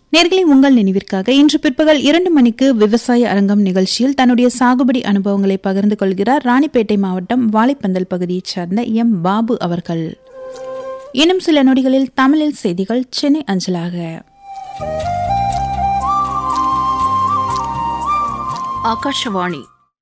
நேர்களை உங்கள் நினைவிற்காக இன்று பிற்பகல் இரண்டு மணிக்கு விவசாய அரங்கம் நிகழ்ச்சியில் தன்னுடைய சாகுபடி அனுபவங்களை பகிர்ந்து கொள்கிறார் ராணிப்பேட்டை மாவட்டம் வாழைப்பந்தல் பகுதியைச் சார்ந்த எம் பாபு அவர்கள் இன்னும் சில நொடிகளில் தமிழில் செய்திகள் சென்னை அஞ்சலாக ஆகாஷவாணி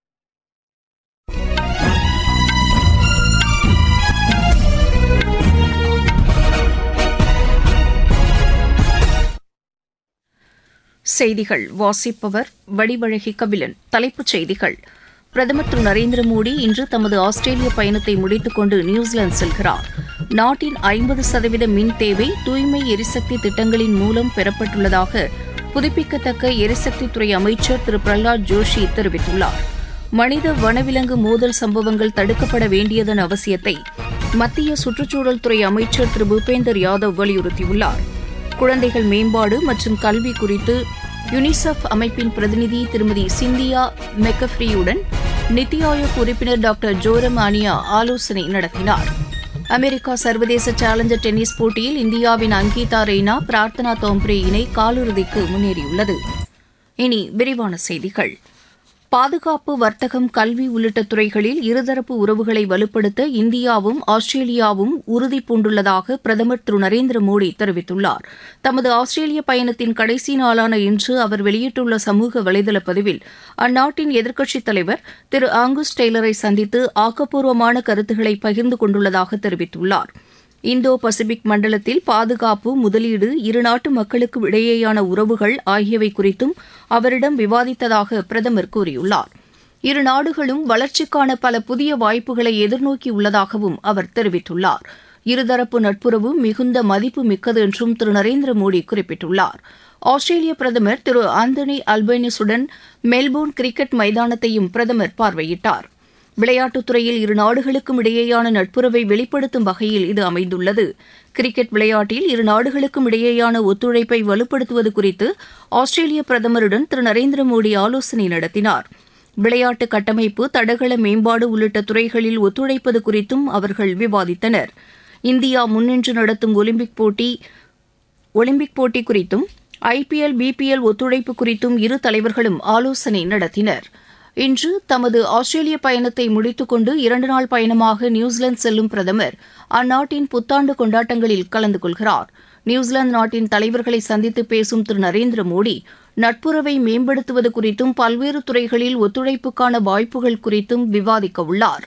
செய்திகள் வாசிப்பவர் வடிவழகி கபிலன் தலைப்புச் செய்திகள் பிரதமர் திரு நரேந்திர மோடி இன்று தமது ஆஸ்திரேலிய பயணத்தை முடித்துக் கொண்டு நியூசிலாந்து செல்கிறார் நாட்டின் ஐம்பது சதவீத மின் தேவை தூய்மை எரிசக்தி திட்டங்களின் மூலம் பெறப்பட்டுள்ளதாக புதுப்பிக்கத்தக்க எரிசக்தித்துறை அமைச்சர் திரு பிரஹ்லாத் ஜோஷி தெரிவித்துள்ளார் மனித வனவிலங்கு மோதல் சம்பவங்கள் தடுக்கப்பட வேண்டியதன் அவசியத்தை மத்திய சுற்றுச்சூழல் துறை அமைச்சர் திரு பூபேந்தர் யாதவ் வலியுறுத்தியுள்ளார் குழந்தைகள் மேம்பாடு மற்றும் கல்வி குறித்து யுனிசெஃப் அமைப்பின் பிரதிநிதி திருமதி சிந்தியா மெக்கஃப்ரியுடன் நித்தி ஆயோக் உறுப்பினர் டாக்டர் ஜோரம் ஆனியா ஆலோசனை நடத்தினார் அமெரிக்கா சர்வதேச சேலஞ்சர் டென்னிஸ் போட்டியில் இந்தியாவின் அங்கீதா ரெய்னா பிரார்த்தனா தோம்ப்ரே இணை காலிறுதிக்கு முன்னேறியுள்ளது இனி விரிவான செய்திகள் பாதுகாப்பு வர்த்தகம் கல்வி உள்ளிட்ட துறைகளில் இருதரப்பு உறவுகளை வலுப்படுத்த இந்தியாவும் ஆஸ்திரேலியாவும் உறுதி பூண்டுள்ளதாக பிரதமர் திரு நரேந்திர மோடி தெரிவித்துள்ளார் தமது ஆஸ்திரேலிய பயணத்தின் கடைசி நாளான இன்று அவர் வெளியிட்டுள்ள சமூக வலைதள பதிவில் அந்நாட்டின் எதிர்க்கட்சித் தலைவர் திரு ஆங்கஸ் டெய்லரை சந்தித்து ஆக்கப்பூர்வமான கருத்துக்களை பகிர்ந்து கொண்டுள்ளதாக தெரிவித்துள்ளார் இந்தோ பசிபிக் மண்டலத்தில் பாதுகாப்பு முதலீடு இருநாட்டு மக்களுக்கு இடையேயான உறவுகள் ஆகியவை குறித்தும் அவரிடம் விவாதித்ததாக பிரதமர் கூறியுள்ளார் இரு நாடுகளும் வளர்ச்சிக்கான பல புதிய வாய்ப்புகளை எதிர்நோக்கியுள்ளதாகவும் அவர் தெரிவித்துள்ளார் இருதரப்பு நட்புறவு மிகுந்த மதிப்பு மிக்கது என்றும் திரு நரேந்திர மோடி குறிப்பிட்டுள்ளார் ஆஸ்திரேலிய பிரதமர் திரு ஆந்தனி அல்பைனிஸுடன் மெல்போர்ன் கிரிக்கெட் மைதானத்தையும் பிரதமர் பார்வையிட்டார் விளையாட்டுத் துறையில் இரு நாடுகளுக்கும் இடையேயான நட்புறவை வெளிப்படுத்தும் வகையில் இது அமைந்துள்ளது கிரிக்கெட் விளையாட்டில் இரு நாடுகளுக்கும் இடையேயான ஒத்துழைப்பை வலுப்படுத்துவது குறித்து ஆஸ்திரேலிய பிரதமருடன் திரு நரேந்திர மோடி ஆலோசனை நடத்தினார் விளையாட்டு கட்டமைப்பு தடகள மேம்பாடு உள்ளிட்ட துறைகளில் ஒத்துழைப்பது குறித்தும் அவர்கள் விவாதித்தனர் இந்தியா முன்னின்று நடத்தும் ஒலிம்பிக் போட்டி ஒலிம்பிக் போட்டி குறித்தும் ஐபிஎல் பிபிஎல் ஒத்துழைப்பு குறித்தும் இரு தலைவர்களும் ஆலோசனை நடத்தினர் இன்று தமது ஆஸ்திரேலிய பயணத்தை முடித்துக்கொண்டு இரண்டு நாள் பயணமாக நியூசிலாந்து செல்லும் பிரதமர் அந்நாட்டின் புத்தாண்டு கொண்டாட்டங்களில் கலந்து கொள்கிறார் நியூசிலாந்து நாட்டின் தலைவர்களை சந்தித்து பேசும் திரு நரேந்திர மோடி நட்புறவை மேம்படுத்துவது குறித்தும் பல்வேறு துறைகளில் ஒத்துழைப்புக்கான வாய்ப்புகள் குறித்தும் விவாதிக்க உள்ளார்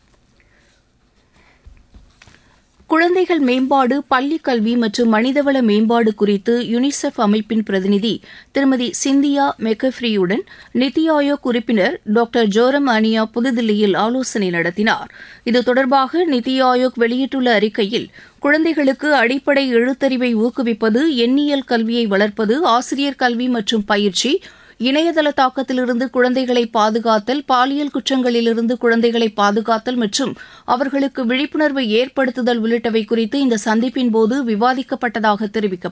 குழந்தைகள் மேம்பாடு பள்ளிக் கல்வி மற்றும் மனிதவள மேம்பாடு குறித்து யுனிசெஃப் அமைப்பின் பிரதிநிதி திருமதி சிந்தியா மெக்கஃப்ரியுடன் நித்தி ஆயோக் உறுப்பினர் டாக்டர் ஜோரம் அனியா புதுதில்லியில் ஆலோசனை நடத்தினார் இது தொடர்பாக நித்தி ஆயோக் வெளியிட்டுள்ள அறிக்கையில் குழந்தைகளுக்கு அடிப்படை எழுத்தறிவை ஊக்குவிப்பது எண்ணியல் கல்வியை வளர்ப்பது ஆசிரியர் கல்வி மற்றும் பயிற்சி இணையதள தாக்கத்திலிருந்து குழந்தைகளை பாதுகாத்தல் பாலியல் குற்றங்களிலிருந்து குழந்தைகளை பாதுகாத்தல் மற்றும் அவர்களுக்கு விழிப்புணர்வை ஏற்படுத்துதல் உள்ளிட்டவை குறித்து இந்த சந்திப்பின்போது விவாதிக்கப்பட்டதாக தெரிவிக்கப்பட்டுள்ளது